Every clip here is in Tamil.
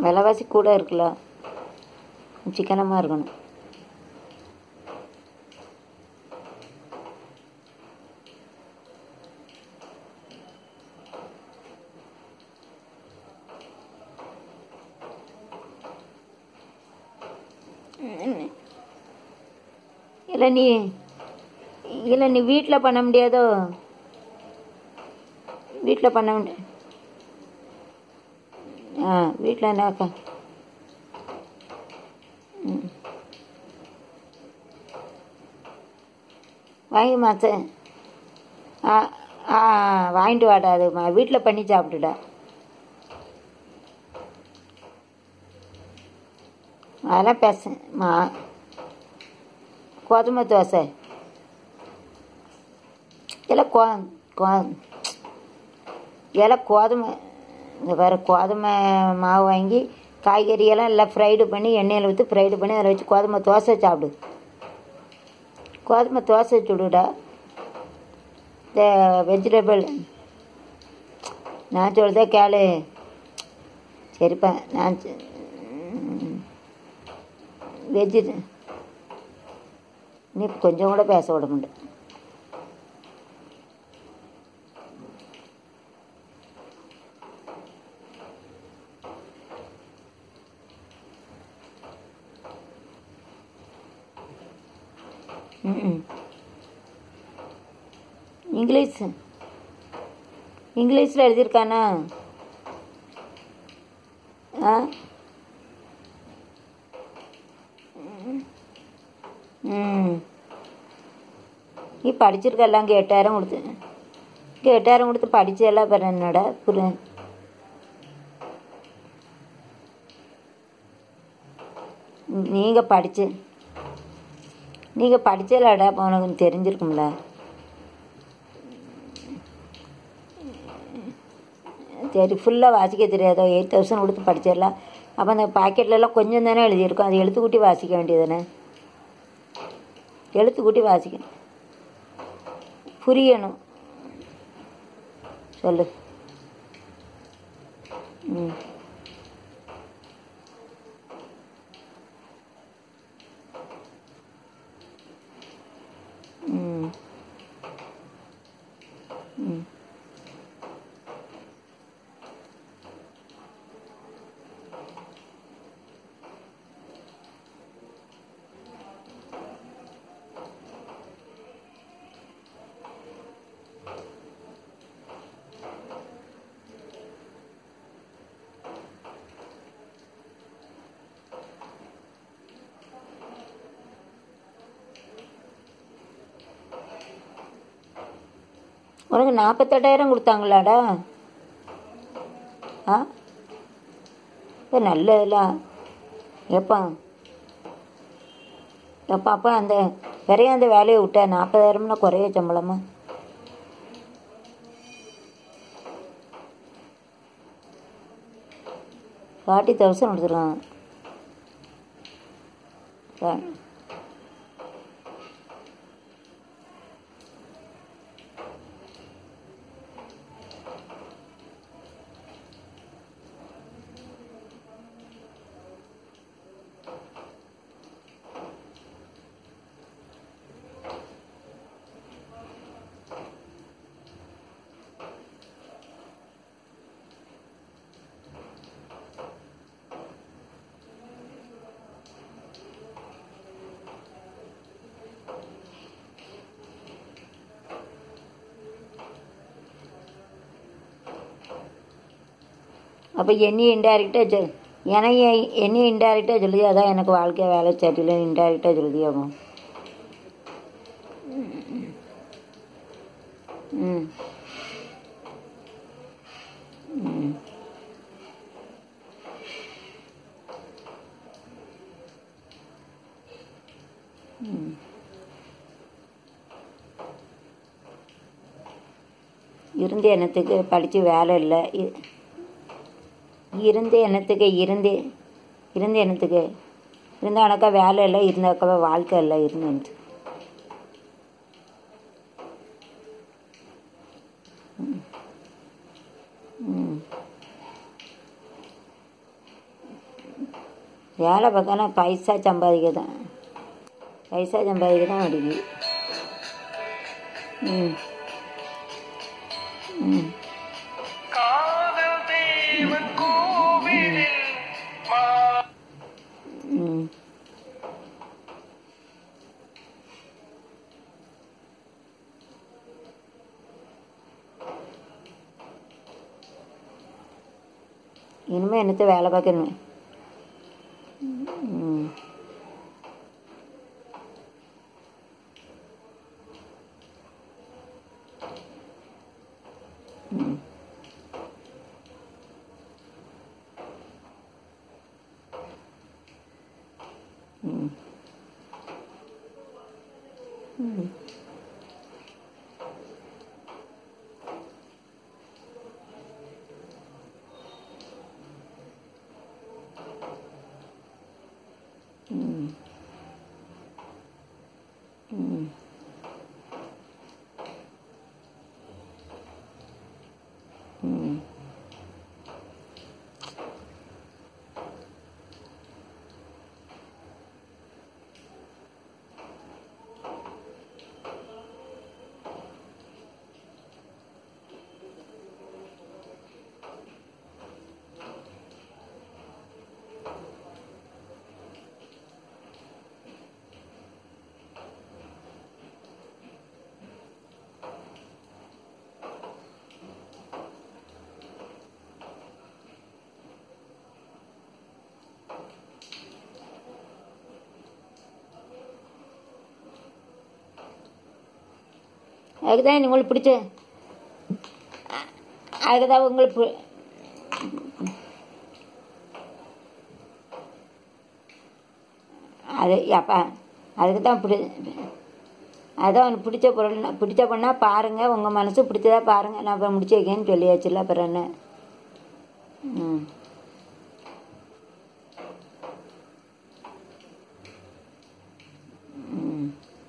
விலைவாசி கூட இருக்குல்ல சிக்கனமாக இருக்கணும் இல்லை நீ இல்லை நீ வீட்டில் பண்ண முடியாதோ வீட்டில் பண்ண முடியாது ஆ வீட்டில் என்னக்கா ம் வாங்கி மாச ஆ ஆ வாங்கிட்டு வாடா அது வீட்டில் பண்ணி சாப்பிட்டுடா அதெல்லாம் பேச மா கோதுமை தோசை இல்லை கோ கோ இல்லை கோதுமை இந்த வேறு கோதுமை மாவு வாங்கி காய்கறியெல்லாம் எல்லாம் ஃப்ரைடு பண்ணி எண்ணெயில் ஊற்றி ஃப்ரைடு பண்ணி அதில் வச்சு கோதுமை தோசை சாப்பிடு கோதுமை தோசை சுடுடா இந்த வெஜிடபிள் நான் சொல்கிறதே கேளு சரிப்பா நான் வெஜ்ஜு நீ கொஞ்சம் கூட பேச விட முடியல ம் இங்கிலீஷ் இங்கிலீஷில் எழுதியிருக்கானா ஆ ம் நீ படிச்சிருக்கெல்லாம் இங்கே எட்டாயிரம் கொடுத்து இங்கே எட்டாயிரம் கொடுத்து படிச்செல்லாம் பிற என்னடா புரிய நீங்கள் படிச்சு நீங்கள் படிச்சலாடா அப்போ உனக்கு தெரிஞ்சிருக்கும்ல சரி ஃபுல்லாக வாசிக்க தெரியாதோ எயிட் தௌசண்ட் கொடுத்து படிச்சிடலாம் அப்போ அந்த பாக்கெட்லலாம் கொஞ்சம் தானே எழுதியிருக்கும் அது எழுத்து கூட்டி வாசிக்க வேண்டியதுதானே எழுத்து கூட்டி வாசிக்கணும் புரியணும் சொல்லு ம் ம் ம் உனக்கு நாற்பத்தெட்டாயிரம் கொடுத்தாங்களாடா ஆ இப்போ நல்லதுலாம் எப்போ எப்போ அப்போ அந்த நிறைய அந்த வேலையை விட்ட நாற்பதாயிரம்னா குறைய சம்பளமா ஃபார்ட்டி தௌசண்ட் கொடுத்துருக்காங்க ஆ. அப்போ என்னையும் இன்டைரக்டாக சொல் என்னைய என்னையும் இன்டைரக்டாக சொல்லுது அதான் எனக்கு வாழ்க்கை வேலை சரியில்லை இன்டைரக்டாக சொல்லுதியாகும் ம் ம் ம் இருந்து என்னத்துக்கு படித்து வேலை இல்லை இ- இருந்து என்னத்துக்கு இருந்து இருந்து என்னத்துக்கு இருந்தாக்கா வேலை இல்லை இருந்தாக்கா வாழ்க்கை இல்லை இருந்து ம் வேலை பார்க்கனா பைசா சம்பாதிக்க தான் பைசா சம்பாதிக்க தான் அடிக்குது ம் ம் காதல் தேவன் கோவிலில் மா- ம் இனிமே என்னத்த வேலை பார்க்கணும் ம் ம் ம் ம் ம் ம் ம் அதுக்கு தான் உங்களுக்கு பிடிச்ச அதுக்கு தான் உங்களுக்கு பி- அது அப்பா அதுக்கு தான் பிடி அதான் உனக்கு பிடிச்ச பொருள்னா பிடிச்ச பொண்ணா பாருங்கள் உங்கள் மனசு பிடிச்சதா பாருங்கள் நான் அப்புறம் முடிச்சு வைக்கேன்னு சொல்லியாச்சுல அப்புறம் என்ன ம் ம்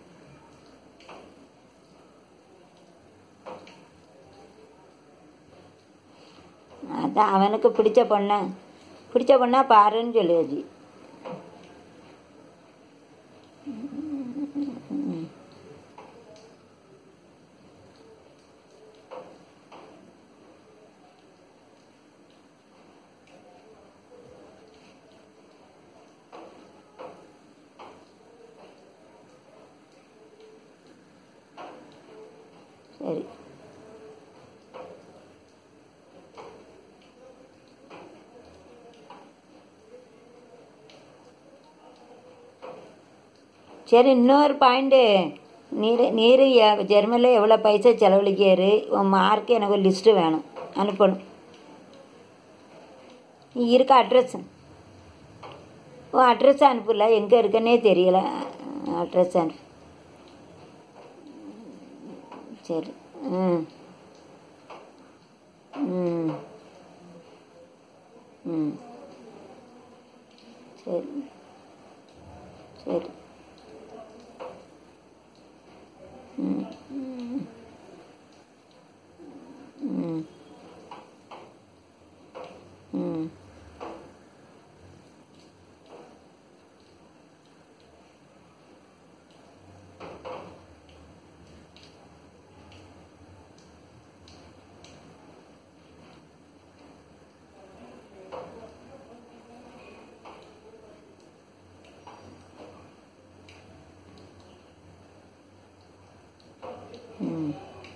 அதான் அவனுக்கு பிடிச்ச பொண்ணை பிடிச்ச பொண்ணா பாருன்னு சொல்லியாச்சு சரி சரி இன்னொரு பாயிண்ட்டு நீர் நீர் ஜெர்மனில் எவ்வளோ பைசா செலவழிக்காரு உன் மார்க்கு எனக்கு ஒரு லிஸ்ட்டு வேணும் அனுப்பணும் நீ இருக்க அட்ரஸ் உன் அட்ரஸ் அனுப்பல எங்கே இருக்குன்னே தெரியல அட்ரஸ் அனுப்பு சரி ம் ம் ம் சரி சரி ம் ம் ம் ம் ம்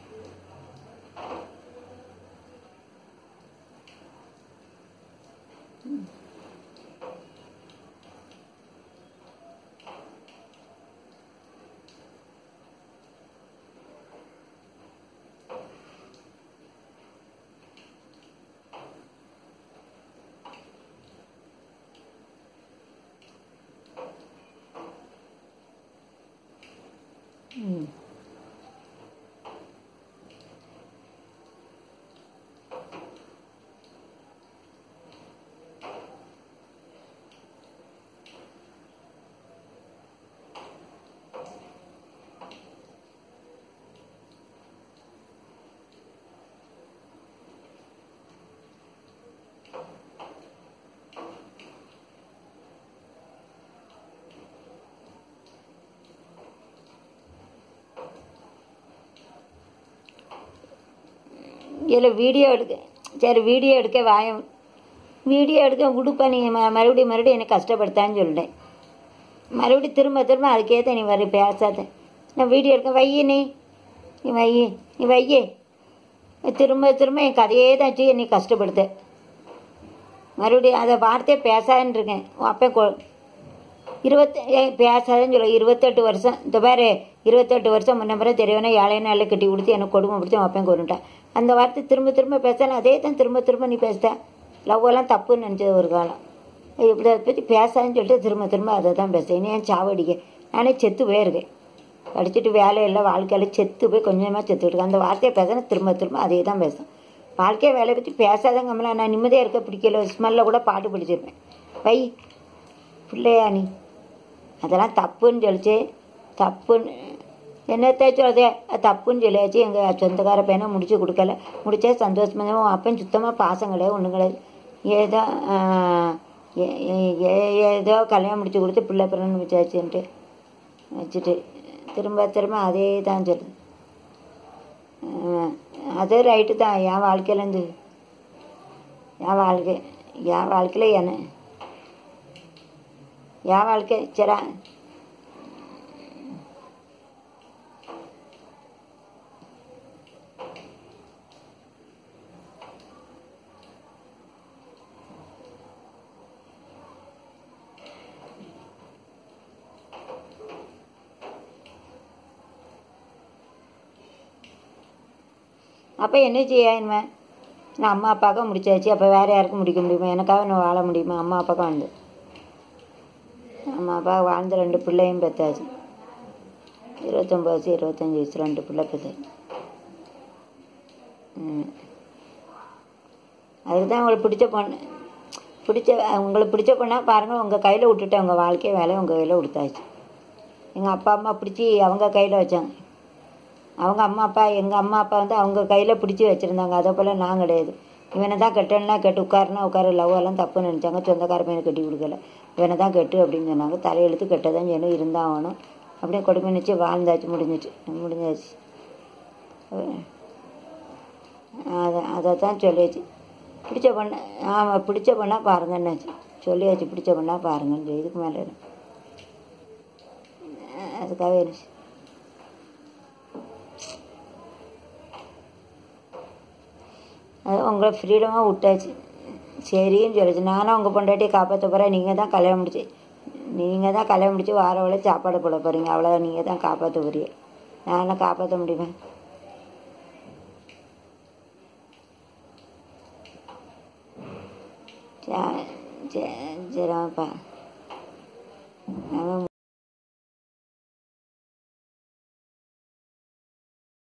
ம் இதில் வீடியோ எடுக்க சரி வீடியோ எடுக்க வாயம் வீடியோ எடுக்க உடுப்பா நீ ம- மறுபடியும் மறுபடியும் என்னை கஷ்டப்படுத்தான்னு சொல்லிட்டேன் மறுபடியும் திரும்ப திரும்ப அதுக்கேற்ற நீ வர பேசாத நான் வீடியோ எடுக்க வையே நீ நீ வையே நீ வையே திரும்ப திரும்ப என் கதையே தான் வச்சு என்னை கஷ்டப்படுத்த மறுபடியும் அதை வார்த்தையே பேசாதுன்னு இருக்கேன் உன் அப்போ கொ இருபத்தி ஏய், பேசாதேன்னு சொல்ல இருபத்தெட்டு வருஷம் இந்த பாரு இருபத்தெட்டு வருஷம் முன்ன பிறகு தெரியவனே ஏழைய நாளில் கட்டி கொடுத்து எனக்கு கொடுமை பிடிச்சி உன் அப்பன் கொண்டுட்டான் அந்த வார்த்தை திரும்ப திரும்ப பேசல அதே தான் திரும்ப திரும்ப நீ பேசுத லவ் எல்லாம் தப்புன்னு நினச்சது ஒரு காலம் இப்படி அதை பற்றி பேசாதுன்னு சொல்லிட்டு திரும்ப திரும்ப அதை தான் பேசுகிறேன் நீ ஏன் சாவடிக்க நானே செத்து போயிருக்கேன் படிச்சுட்டு வேலை இல்லை வாழ்க்கையில் செத்து போய் கொஞ்சமாக செத்து இருக்கேன் அந்த வார்த்தையை பேசுனா திரும்ப திரும்ப அதே தான் பேசும் வாழ்க்கையை வேலையை பற்றி பேசாதான் கம்மல நான் நிம்மதியாக இருக்க பிடிக்கல ஸ்மெல்ல கூட பாட்டு பிடிச்சிருப்பேன் வை பிள்ளையா நீ அதெல்லாம் தப்புன்னு சொல்லிச்சு தப்புன்னு என்னத்தை சொல்லுதே அது தப்புன்னு சொல்லியாச்சு எங்கள் சொந்தக்கார பையனை முடிச்சு கொடுக்கல முடிச்சா சந்தோஷமா தான் உன் அப்பன் சுத்தமாக பாசம் கிடையாது ஒன்றும் கிடையாது ஏதோ ஆஹ், ஏ- ஏ- ஏ- ஏதோ கல்யாணம் முடிச்சு கொடுத்து பிள்ளை பிறன்னு வச்சாச்சுன்ட்டு வச்சுட்டு திரும்ப திரும்ப அதே தான் சொல்லுது ஆஹ், அது ரைட்டு தான் என் வாழ்க்கையிலேருந்து என் வாழ்க்கை என் வாழ்க்கையில் என்ன என் வாழ்க்கை சரா அப்போ என்ன செய்ய இனிமே நான் அம்மா அப்பாவுக்கும் முடிச்சாச்சு அப்போ வேறு யாருக்கும் முடிக்க முடியுமா எனக்காக நான் வாழ முடியுமா அம்மா அப்பாவுக்கும் வந்து அம்மா அப்பா வாழ்ந்த ரெண்டு பிள்ளையும் பெற்றாச்சு இருபத்தொம்பது வயசு இருபத்தஞ்சி வயசு ரெண்டு பிள்ளை பெற்றாச்சு ம். அதுக்கு தான் உங்களுக்கு பிடிச்ச பொண்ணு பிடிச்ச உங்களுக்கு பிடிச்ச பொண்ணா பாருங்கள் உங்கள் கையில் விட்டுட்டு உங்கள் வாழ்க்கை வேலையை உங்கள் கையில் கொடுத்தாச்சு எங்கள் அப்பா அம்மா பிடிச்சி அவங்க கையில் வச்சாங்க அவங்க அம்மா அப்பா எங்கள் அம்மா அப்பா வந்து அவங்க கையில் பிடிச்சி வச்சுருந்தாங்க அதை போல் நான் கிடையாது இவனை தான் கட்டணும்னா கெட்டு உட்காருனா உட்காரு லவ் எல்லாம் தப்புன்னு நினச்சாங்க சொந்தக்கார பையனை கட்டி கொடுக்கல இவனை தான் கெட்டு அப்படின்னு சொன்னாங்க தலையெழுத்து கெட்டதான் செய்யணும் இருந்தால் ஆகணும் அப்படியே கொடுமை நினச்சி வாழ்ந்தாச்சு முடிஞ்சிச்சு முடிஞ்சாச்சு அதை அதை தான் சொல்லியாச்சு பிடிச்ச பொண்ணு ஆமாம் பிடிச்ச பொண்ணா பாருங்கன்னாச்சு சொல்லியாச்சு பிடிச்ச பொண்ணா பாருங்கன்னு சொல்லி இதுக்கு மேலே என்ன? அதுக்காக இருந்துச்சு அது உங்களை ஃப்ரீடமாக விட்டாச்சு சரின்னு சொல்லிச்சு நானும் உங்கள் பொண்டாட்டியை காப்பாற்ற போகிறேன் நீங்கள் தான் கல்யாணம் முடிச்சு நீங்கள் தான் கல்யாணம் முடிச்சு வார வேலை சாப்பாடு போட போகிறீங்க அவ்வளோ நீங்கள் தான் காப்பாற்ற போறீங்க நானும் காப்பாற்ற முடியுமா சரி சரி சரிப்பா அவன்